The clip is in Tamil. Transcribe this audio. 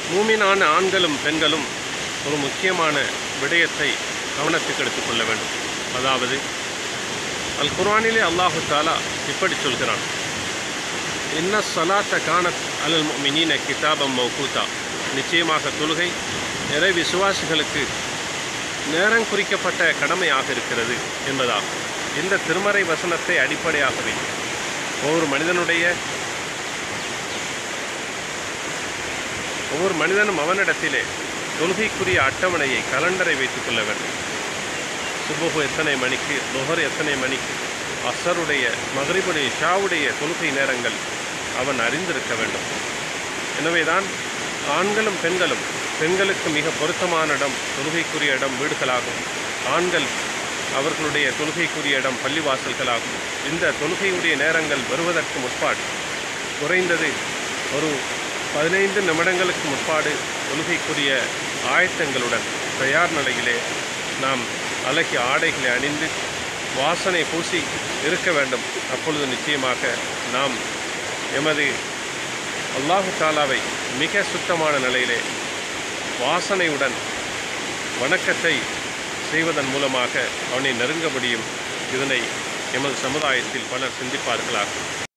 மூமினான ஆண்களும் பெண்களும் ஒரு முக்கியமான விடயத்தை கவனத்துக்கு எடுத்துக்கொள்ள வேண்டும் அதாவது அல் குர்ஆனிலே அல்லாஹு தாலா இப்படி சொல்கிறான் இன்ன சலாத்த கானத் அலல் மினீன கிதாபம் மௌகூதா நிச்சயமாக தொழுகை நிறை விசுவாசிகளுக்கு நேரம் குறிக்கப்பட்ட கடமையாக இருக்கிறது என்பதாகும் இந்த திருமறை வசனத்தை அடிப்படையாக வைத்து ஒவ்வொரு மனிதனுடைய ஒவ்வொரு மனிதனும் அவனிடத்திலே தொழுகைக்குரிய அட்டவணையை கலண்டரை வைத்துக் கொள்ள வேண்டும் சுபுகு எத்தனை மணிக்கு நுகர் எத்தனை மணிக்கு அசருடைய மகரிபுடைய ஷாவுடைய தொழுகை நேரங்கள் அவன் அறிந்திருக்க வேண்டும் எனவேதான் ஆண்களும் பெண்களும் பெண்களுக்கு மிக பொருத்தமான இடம் தொழுகைக்குரிய இடம் வீடுகளாகும் ஆண்கள் அவர்களுடைய தொழுகைக்குரிய இடம் பள்ளிவாசல்களாகும் இந்த தொழுகையுடைய நேரங்கள் வருவதற்கு முற்பாடு குறைந்தது ஒரு பதினைந்து நிமிடங்களுக்கு முற்பாடு தொழுகைக்குரிய ஆயத்தங்களுடன் தயார் நிலையிலே நாம் அழகிய ஆடைகளை அணிந்து வாசனை பூசி இருக்க வேண்டும் அப்பொழுது நிச்சயமாக நாம் எமது அல்லாஹு தாலாவை மிக சுத்தமான நிலையிலே வாசனையுடன் வணக்கத்தை செய்வதன் மூலமாக அவனை நெருங்க முடியும் இதனை எமது சமுதாயத்தில் பலர் சிந்திப்பார்களாக